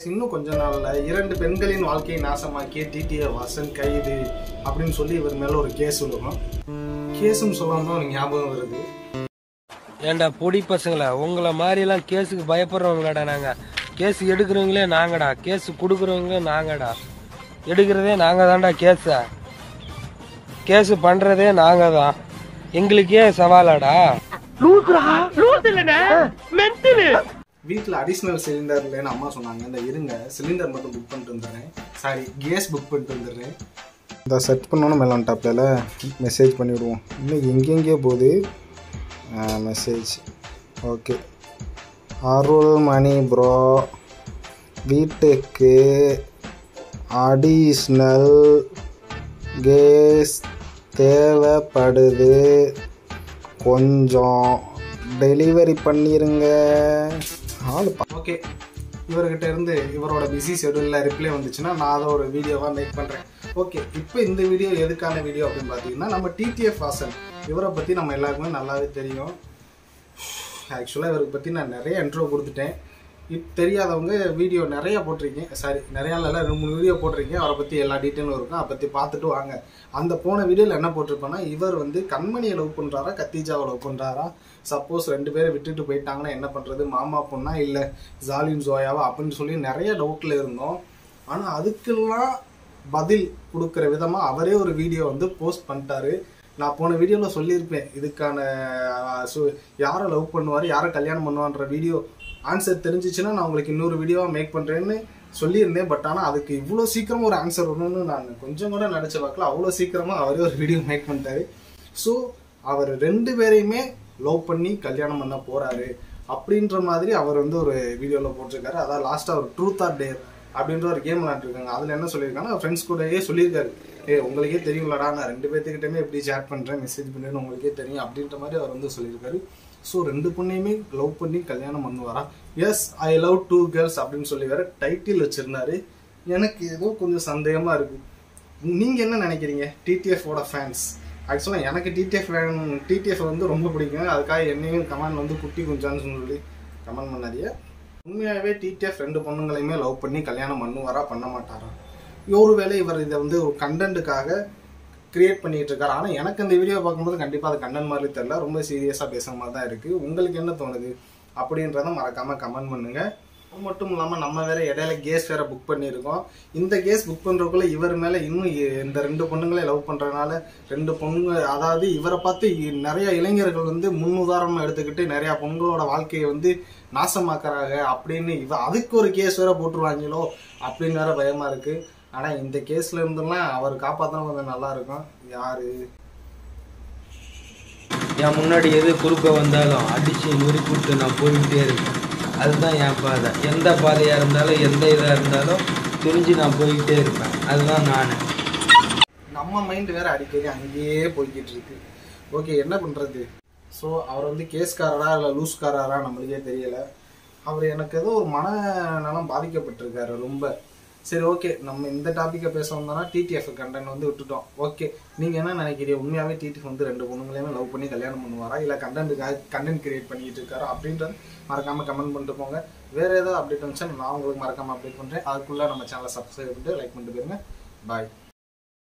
இன்னும் கொஞ்ச நாள்ல இரண்டு பெண்களின் வாழ்க்கையை நாசமாக்கிய டிடிஏ வாசன் கைது அப்படின்னு சொல்லி இவர் மேல ஒரு கேஸ் விழுகும் கேஸும் சொல்லாம தான் எனக்கு ஞாபகம் வருது ஏண்டா பொடி பசங்களா உங்களை மாதிரிலாம் கேஸுக்கு பயப்படுறவங்களாடா நாங்க கேஸ் எடுக்கிறவங்களே நாங்கடா கேஸ் கொடுக்குறவங்களே நாங்கடா எடுக்கிறதே நாங்க தான்டா கேஸ கேஸ் பண்றதே நாங்க தான் எங்களுக்கே சவாலாடா வீட்டில் அடிஷ்னல் சிலிண்டர் இல்லைன்னு அம்மா சொன்னாங்க இந்த இருங்க சிலிண்டர் மட்டும் புக் பண்ணிட்டு வந்துடுறேன் சாரி கேஸ் புக் பண்ணிட்டு வந்துடுறேன் இந்த செட் பண்ணோன்னு மேலே டாப்பில் மெசேஜ் பண்ணிவிடுவோம் இன்னும் எங்கெங்கேயோ போகுது message okay Arul Mani bro வீட்டுக்கு அடிஷ்னல் கேஸ் தேவைப்படுது கொஞ்சம் டெலிவரி பண்ணிருங்க ஆள் ஓகே இவர்கிட்ட இருந்து இவரோட பிஸி ஷெடியூலில் ரிப்ளை வந்துச்சுன்னா நான் அதை ஒரு வீடியோவாக மேக் பண்ணுறேன் ஓகே இப்போ இந்த வீடியோ எதுக்கான வீடியோ அப்படின்னு பார்த்தீங்கன்னா நம்ம டிடிஎஃப் வாசன் இவரை பற்றி நம்ம எல்லாருக்குமே நல்லாவே தெரியும் ஆக்சுவலாக இவரை பற்றி நான் நிறைய இன்ட்ரோ கொடுத்துட்டேன் இப்போ தெரியாதவங்க வீடியோ நிறைய போட்டிருக்கேன் சாரி நிறையா இல்லை ரெண்டு மூணு வீடியோ போட்டிருக்கேன் அவரை பற்றி எல்லா டீட்டெயிலும் இருக்கும் அதை பற்றி பார்த்துட்டு வாங்க அந்த போன வீடியோவில் என்ன போட்டிருப்பேன்னா இவர் வந்து கண்மணியை லவ் பண்ணுறாரா கத்திஜாவை லவ் பண்ணுறாரா சப்போஸ் ரெண்டு பேரை விட்டுட்டு போயிட்டாங்கன்னா என்ன பண்ணுறது மாமா பொண்ணா இல்லை ஜாலின் ஜோயாவா அப்படின்னு சொல்லி நிறைய டவுட்டில் இருந்தோம் ஆனால் அதுக்கெல்லாம் பதில் கொடுக்குற விதமாக அவரே ஒரு வீடியோ வந்து போஸ்ட் பண்ணிட்டாரு நான் போன வீடியோவில் சொல்லியிருப்பேன் இதுக்கான அஹ், சு- யாரை லவ் பண்ணுவார் யாரை கல்யாணம் பண்ணுவான்ற வீடியோ ஆன்சர் தெரிஞ்சிச்சுன்னா நான் உங்களுக்கு இன்னொரு வீடியோவாக மேக் பண்ணுறேன்னு சொல்லியிருந்தேன் பட் ஆனால் அதுக்கு இவ்வளோ சீக்கிரமாக ஒரு ஆன்சர் வரணும்னு நான் கொஞ்சம் கூட நினச்ச பார்க்கல அவ்வளோ சீக்கிரமாக அவரே ஒரு வீடியோ மேக் பண்ணிட்டாரு ஸோ அவர் ரெண்டு பேரையுமே லவ் பண்ணி கல்யாணம் பண்ண போறாரு அப்படின்ற மாதிரி அவர் வந்து ஒரு வீடியோவில் போட்டிருக்காரு அதாவது லாஸ்ட்டாக ஒரு ட்ரூத் ஆர் டேர் அப்படின்ற ஒரு கேம் விளாண்டுருக்காங்க அதில் என்ன சொல்லியிருக்காங்கன்னா ஃப்ரெண்ட்ஸ் கூடயே சொல்லியிருக்காரு ஏ உங்களுக்கே தெரியும்லடா நான் ரெண்டு பேர்த்துக்கிட்டயுமே எப்படி சேட் பண்ணுறேன் மெசேஜ் பண்ணுறேன்னு உங்களுக்கே தெரியும் அப்படின்ற மாதிரி அவர் வந்து சொல்லியிருக்காரு ஸோ ரெண்டு பொண்ணையுமே லவ் பண்ணி கல்யாணம் பண்ணுவாரா yes I love two girls அப்படின்னு சொல்லி வேற டைட்டில் வச்சிருந்தாரு எனக்கு ஏதோ கொஞ்சம் சந்தேகமா இருக்கு நீங்க என்ன நினைக்கிறீங்க டிடிஎஃபோட ஃபேன்ஸ் ஆக்சுவலாக எனக்கு டிடிஎஃப் டிடிஎஃப் வந்து ரொம்ப பிடிக்கும் அதுக்காக என்னையும் கமெண்ட் வந்து குட்டி குஞ்சான்னு சொல்லி கமெண்ட் பண்ணாதீங்க உண்மையாகவே டிடிஎஃப் ரெண்டு பொண்ணுங்களையுமே லவ் பண்ணி கல்யாணம் பண்ணுவாரா பண்ண மாட்டாரா ஒருவேளை இவர் இதை வந்து ஒரு கண்டென்ட்டுக்காக கிரியேட் பண்ணிட்டு இருக்காரு ஆனால் எனக்கு இந்த வீடியோ பார்க்கும்போது கண்டிப்பாக அது கண்டென்ட் மாதிரி தெரியல ரொம்ப சீரியஸாக பேசுகிற மாதிரி தான் இருக்குது உங்களுக்கு என்ன தோணுது அப்படின்றத மறக்காமல் கமெண்ட் பண்ணுங்க அது மட்டும் இல்லாமல் நம்ம வேற இடையில கேஸ் வேற புக் பண்ணியிருக்கோம் இந்த கேஸ் புக் பண்ணுறதுக்குள்ள இவர் மேலே இன்னும் இ- இந்த ரெண்டு பொண்ணுங்களே லவ் பண்ணுறதுனால ரெண்டு பொண்ணுங்க அதாவது இவரை பார்த்து இ- நிறைய இளைஞர்கள் வந்து முன்னுதாரணம் எடுத்துக்கிட்டு நிறைய பொண்களோட வாழ்க்கையை வந்து நாசமாக்குறாங்க அப்படின்னு இவ அதுக்கு ஒரு கேஸ் வேற போட்டுருவாங்களோ அப்படின்னு வேற பயமா இருக்கு ஆனா இந்த கேஸ்ல இருந்தெல்லாம் அவர் காப்பாத்தினா கொஞ்சம் நல்லா இருக்கும் யாரு என் முன்னாடி எது குறுக்க வந்தாலும் அடிச்சு நொறுக்கிவிட்டு நான் போய்கிட்டே இருக்கேன் அதுதான் என் பாதை எந்த பாதையாக இருந்தாலும் எந்த இதாக இருந்தாலும் துணிஞ்சு நான் போய்கிட்டே இருப்பேன் அதுதான் நான் நம்ம மைண்ட் வேற அடிக்கடி அங்கேயே போய்கிட்டு இருக்கு ஓகே என்ன பண்றது ஸோ அவர் வந்து கேஸ்காரரா இல்லை லூஸ்காரரா நம்மளுக்கே தெரியல அவர் எனக்கு ஏதோ ஒரு மனநலம் பாதிக்கப்பட்டிருக்காரு ரொம்ப சரி ஓகே நம்ம இந்த டாப்பிக்கை பேச வந்தோம்னா டிடிஎஃப் கண்டென்ட் வந்து விட்டுட்டோம் ஓகே நீங்க என்ன நினைக்கிறீங்க உண்மையாவே டிடிஎஃப் வந்து ரெண்டு பொண்ணுங்களையுமே லவ் பண்ணி கல்யாணம் பண்ணுவாரா இல்ல கண்டென்ட்டுக்காக கண்டென்ட் கிரியேட் பண்ணிட்டு இருக்காரா அப்படின்றது மறக்காம கமெண்ட் பண்ணிட்டு போங்க வேற ஏதாவது அப்டேட் வந்துச்சா நான் உங்களுக்கு மறக்காம அப்டேட் பண்றேன் அதுக்குள்ள நம்ம சேனலை சப்ஸ்கிரைப் பண்ணிட்டு லைக் பண்ணிட்டு போயிருங்க பாய்